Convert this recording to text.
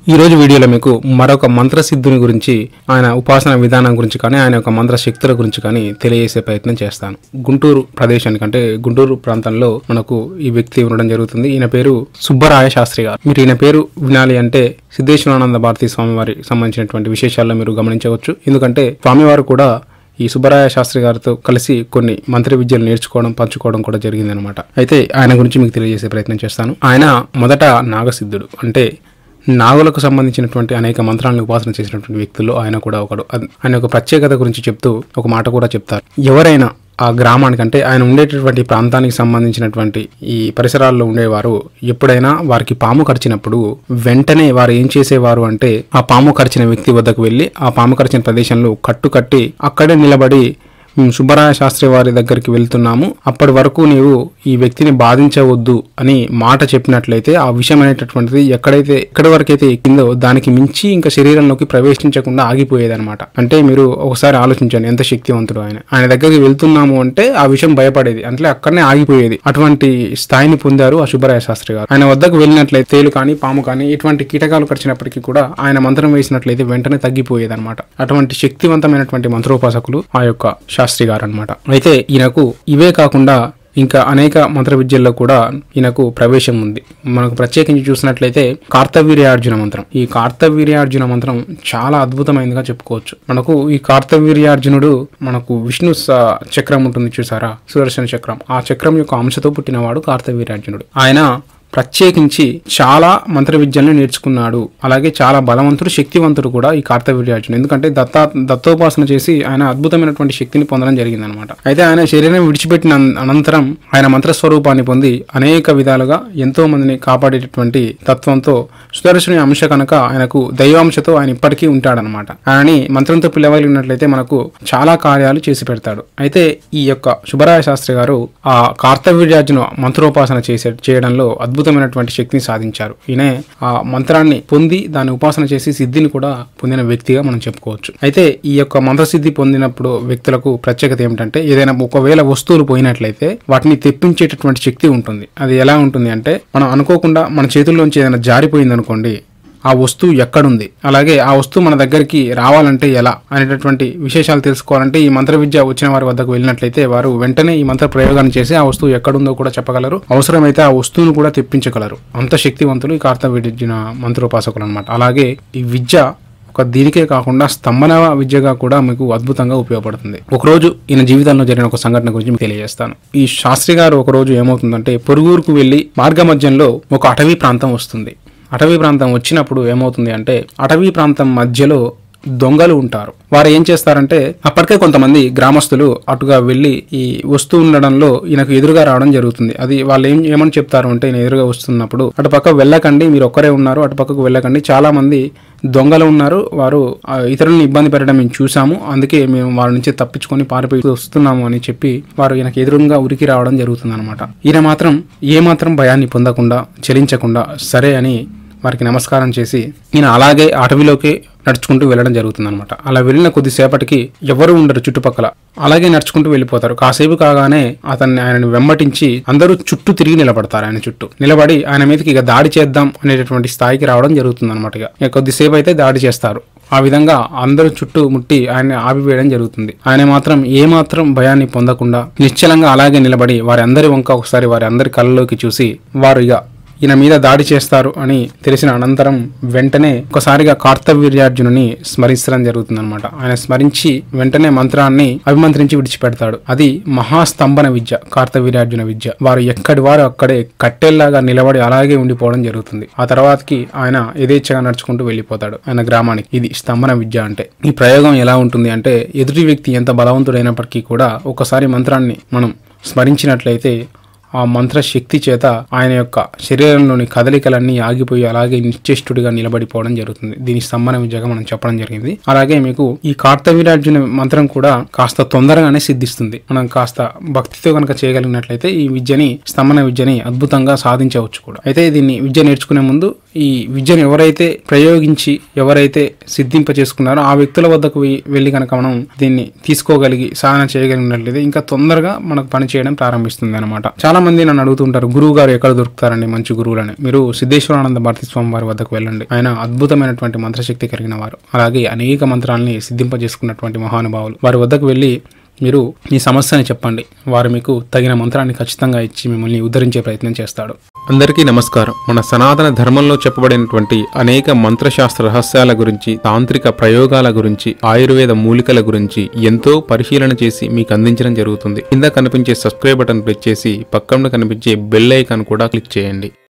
ఈ రోజు వీడియోలో మీకు మరొక మంత్రసిద్ధుని గురించి ఆయన ఉపాసన విధానం గురించి కానీ ఆయన యొక్క మంత్ర శక్తుల గురించి కానీ తెలియజేసే ప్రయత్నం చేస్తాను గుంటూరు ప్రదేశానికి అంటే గుంటూరు ప్రాంతంలో మనకు ఈ వ్యక్తి ఉండడం జరుగుతుంది ఈయన పేరు సుబ్బరాయ శాస్త్రి గారు మీరు ఈయన పేరు వినాలి అంటే సిద్ధేశ్వరానంద భారతీ స్వామివారి సంబంధించినటువంటి విశేషాల్లో మీరు గమనించవచ్చు ఎందుకంటే స్వామివారు కూడా ఈ సుబ్బరాయ శాస్త్రి గారితో కలిసి కొన్ని మంత్ర విద్యలు నేర్చుకోవడం పంచుకోవడం కూడా జరిగింది అనమాట అయితే ఆయన గురించి మీకు తెలియజేసే ప్రయత్నం చేస్తాను ఆయన మొదట నాగసిద్ధుడు అంటే నాగులకు సంబంధించినటువంటి అనేక మంత్రాలను ఉపాసన చేసినటువంటి వ్యక్తుల్లో ఆయన కూడా ఒకడు అద్- ఆయన యొక్క ప్రత్యేకత గురించి చెప్తూ ఒక మాట కూడా చెప్తారు ఎవరైనా ఆ గ్రామానికి అంటే ఆయన ఉండేటటువంటి ప్రాంతానికి సంబంధించినటువంటి ఈ పరిసరాల్లో ఉండేవారు ఎప్పుడైనా వారికి పాము కరిచినప్పుడు వెంటనే వారు ఏం చేసేవారు అంటే ఆ పాము కరిచిన వ్యక్తి వద్దకు వెళ్ళి ఆ పాము కరిచిన ప్రదేశంలో కట్టు కట్టి అక్కడే నిలబడి "మేము సుబ్బరాయ శాస్త్రి వారి దగ్గరికి వెళ్తున్నాము అప్పటి వరకు నీవు ఈ వ్యక్తిని బాధించవద్దు అని మాట చెప్పినట్లయితే ఆ విషయం అనేటటువంటిది ఎక్కడైతే ఎక్కడి వరకైతే ఎక్కిందో దానికి మించి ఇంకా శరీరంలోకి ప్రవేశించకుండా ఆగిపోయేదన్నమాట అంటే మీరు ఒకసారి ఆలోచించండి ఎంత శక్తివంతుడు ఆయన ఆయన దగ్గరికి వెళ్తున్నాము అంటే ఆ విషయం భయపడేది అంటే అక్కడనే ఆగిపోయేది అటువంటి స్థాయిని పొందారు ఆ సుబ్బరాయ శాస్త్రి గారు ఆయన వద్దకు వెళ్ళినట్లయితే తేలు కానీ పాము కానీ ఇటువంటి కీటకాలు కరిచినప్పటికీ కూడా ఆయన మంత్రం వేసినట్లయితే వెంటనే తగ్గిపోయేది అనమాట అటువంటి శక్తివంతమైనటువంటి మంత్రోపాసకులు ఆ యొక్క శాస్త్రి గారు అనమాట అయితే ఈయనకు ఇవే కాకుండా ఇంకా అనేక మంత్ర విద్యల్లో కూడా ఈయనకు ప్రవేశం ఉంది మనకు ప్రత్యేకించి చూసినట్లయితే కార్తవీర్యార్జున మంత్రం ఈ కార్తవీర్యార్జున మంత్రం చాలా అద్భుతమైనదిగా చెప్పుకోవచ్చు మనకు ఈ కార్తవీర్యార్జునుడు మనకు విష్ణు స- చక్రం ఉంటుంది చూసారా సుదర్శన చక్రం ఆ చక్రం యొక్క అంశతో పుట్టినవాడు కార్తవీర్యార్జునుడు ఆయన ప్రత్యేకించి చాలా మంత్ర విద్యలను నేర్చుకున్నాడు అలాగే చాలా బలవంతుడు శక్తివంతుడు కూడా ఈ కార్తవీర్యార్జునుడు ఎందుకంటే దత్తా దత్తోపాసన చేసి ఆయన అద్భుతమైనటువంటి శక్తిని పొందడం జరిగిందనమాట అయితే ఆయన శరీరం విడిచిపెట్టిన అన్- అనంతరం ఆయన మంత్రస్వరూపాన్ని పొంది అనేక విధాలుగా ఎంతో మందిని కాపాడేటటువంటి తత్వంతో సుదర్శని అంశ కనుక ఆయనకు దైవాంశతో ఆయన ఇప్పటికీ ఉంటాడనమాట ఆయనని మంత్రంతో పిలవగలిగినట్లయితే మనకు చాలా కార్యాలు చేసి పెడతాడు అయితే ఈ యొక్క శుభరాయ శాస్త్రి గారు ఆ కార్తవీర్యార్జున మంత్రోపాసన చేసే చేయడంలో అద్భుతమైనటువంటి శక్తిని సాధించారు ఈయన ఆ మంత్రాన్ని పొంది దాన్ని ఉపాసన చేసి సిద్ధిని కూడా పొందిన వ్యక్తిగా మనం చెప్పుకోవచ్చు అయితే ఈ యొక్క మంత్రసిద్ధి పొందినప్పుడు వ్యక్తులకు ప్రత్యేకత ఏమిటంటే ఏదైనా ఒకవేళ వస్తువులు పోయినట్లయితే వాటిని తెప్పించేటటువంటి శక్తి ఉంటుంది అది ఎలా ఉంటుంది అంటే మనం అనుకోకుండా మన చేతుల్లోంచి ఏదైనా జారిపోయింది అనుకోండి ఆ వస్తువు ఎక్కడుంది అలాగే ఆ వస్తువు మన దగ్గరికి రావాలంటే ఎలా అనేటటువంటి విశేషాలు తెలుసుకోవాలంటే ఈ మంత్ర విద్య వచ్చిన వారి వద్దకు వెళ్ళినట్లయితే వారు వెంటనే ఈ మంత్ర ప్రయోగాన్ని చేసి ఆ వస్తువు ఎక్కడుందో కూడా చెప్పగలరు అవసరమైతే ఆ వస్తువును కూడా తెప్పించగలరు అంత శక్తివంతులు ఈ కార్తవీర్జున మంత్రోపాసకులు అనమాట అలాగే ఈ విద్య ఒక దీనికే కాకుండా స్తంభన విద్యగా కూడా మీకు అద్భుతంగా ఉపయోగపడుతుంది ఒకరోజు ఈయన జీవితంలో జరిగిన ఒక సంఘటన గురించి మీకు తెలియజేస్తాను ఈ శాస్త్రి గారు ఒక రోజు ఏమవుతుందంటే పొరుగురుకు వెళ్లి మార్గ మధ్యంలో ఒక అటవీ ప్రాంతం వస్తుంది అటవీ ప్రాంతం వచ్చినప్పుడు ఏమవుతుంది అంటే అటవీ ప్రాంతం మధ్యలో దొంగలు ఉంటారు వారు ఏం చేస్తారంటే అప్పటికే కొంతమంది గ్రామస్తులు అటుగా వెళ్ళి ఈ వస్తూ ఉండడంలో ఈయనకు ఎదురుగా రావడం జరుగుతుంది అది వాళ్ళు ఏం ఏమని చెప్తారు అంటే ఈయన ఎదురుగా వస్తున్నప్పుడు అటు పక్క వెళ్ళకండి మీరు ఒక్కరే ఉన్నారు అటు పక్కకు వెళ్ళకండి చాలా మంది దొంగలు ఉన్నారు వారు ఆ, ఇతరులను ఇబ్బంది పెట్టడం మేము చూసాము అందుకే మేము వారి నుంచి తప్పించుకొని పారిపోయి వస్తున్నాము అని చెప్పి వారు ఈయనకు ఎదురుగా ఉరికి రావడం జరుగుతుంది అనమాట ఈయన మాత్రం ఏ మాత్రం భయాన్ని పొందకుండా చలించకుండా సరే అని వారికి నమస్కారం చేసి ఈయన అలాగే అటవీలోకి నడుచుకుంటూ వెళ్ళడం జరుగుతుంది అనమాట అలా వెళ్ళిన కొద్దిసేపటికి ఎవరు ఉండరు చుట్టుపక్కల అలాగే నడుచుకుంటూ వెళ్ళిపోతారు కాసేపు కాగానే అతన్ని ఆయనను వెంబటించి అందరూ చుట్టూ తిరిగి నిలబడతారు ఆయన చుట్టూ నిలబడి ఆయన మీదకి ఇక దాడి చేద్దాం అనేటటువంటి స్థాయికి రావడం జరుగుతుంది అనమాట ఇక ఇక కొద్దిసేపు అయితే దాడి చేస్తారు ఆ విధంగా అందరూ చుట్టూ ముట్టి ఆయన్ని ఆపివేయడం జరుగుతుంది ఆయన మాత్రం ఏ మాత్రం భయాన్ని పొందకుండా నిశ్చలంగా అలాగే నిలబడి వారి అందరి వంక ఒకసారి వారి అందరి కళ్ళలోకి చూసి వారు ఇక ఈయన మీద దాడి చేస్తారు అని తెలిసిన అనంతరం వెంటనే ఒకసారిగా కార్తవీర్యార్జునుని స్మరించడం జరుగుతుందన్నమాట ఆయన స్మరించి వెంటనే మంత్రాన్ని అభిమంత్రించి విడిచిపెడతాడు అది మహాస్తంభన విద్య కార్తవీర్యార్జున విద్య వారు ఎక్కడి వారు అక్కడే కట్టెల్లాగా నిలబడి అలాగే ఉండిపోవడం జరుగుతుంది ఆ తర్వాతకి ఆయన యథేచ్ఛగా నడుచుకుంటూ వెళ్ళిపోతాడు ఆయన గ్రామానికి ఇది స్తంభన విద్య అంటే ఈ ప్రయోగం ఎలా ఉంటుంది అంటే ఎదుటి వ్యక్తి ఎంత బలవంతుడైనప్పటికీ కూడా ఒకసారి మంత్రాన్ని మనం స్మరించినట్లయితే ఆ మంత్ర శక్తి చేత ఆయన యొక్క శరీరంలోని కదలికలన్నీ ఆగిపోయి అలాగే నిశ్చేష్టుడిగా నిలబడిపోవడం జరుగుతుంది దీని స్తంభన విద్యగా మనం చెప్పడం జరిగింది అలాగే మీకు ఈ కార్తవీరార్జున మంత్రం కూడా కాస్త తొందరగానే సిద్ధిస్తుంది మనం కాస్త భక్తితో కనుక చేయగలిగినట్లయితే ఈ విద్యని స్తంభన విద్యని అద్భుతంగా సాధించవచ్చు కూడా అయితే దీన్ని విద్య నేర్చుకునే ముందు ఈ విద్యను ఎవరైతే ప్రయోగించి ఎవరైతే సిద్ధింప చేసుకున్నారో ఆ వ్యక్తుల వద్దకు వె- వెళ్ళి కనుక మనం దీన్ని తీసుకోగలిగి సాధన చేయగలిగినట్లయితే ఇంకా తొందరగా మనకు పని చేయడం ప్రారంభిస్తుంది అనమాట చాలా చాలా మంది నన్ను అడుగుతుంటారు గురువు గారు ఎక్కడ దొరుకుతారండి మంచి గురువులని మీరు సిద్ధేశ్వరానంద భారతి స్వామి వారి వద్దకు వెళ్ళండి ఆయన అద్భుతమైనటువంటి మంత్రశక్తి కలిగిన వారు అలాగే అనేక మంత్రాలని సిద్ధింపజేసుకున్నటువంటి మహానుభావులు వారి వద్దకు వెళ్ళి మీరు మీ సమస్యని చెప్పండి వారు మీకు తగిన మంత్రాన్ని ఖచ్చితంగా ఇచ్చి మిమ్మల్ని ఉద్ధరించే ప్రయత్నం చేస్తాడు అందరికీ నమస్కారం మన సనాతన ధర్మంలో చెప్పబడినటువంటి అనేక మంత్రశాస్త్ర రహస్యాల గురించి తాంత్రిక ప్రయోగాల గురించి ఆయుర్వేద మూలికల గురించి ఎంతో పరిశీలన చేసి మీకు అందించడం జరుగుతుంది కింద కనిపించే సబ్స్క్రైబ్ బటన్ క్లిక్ చేసి పక్కన కనిపించే బెల్ ఐకాన్ కూడా క్లిక్ చేయండి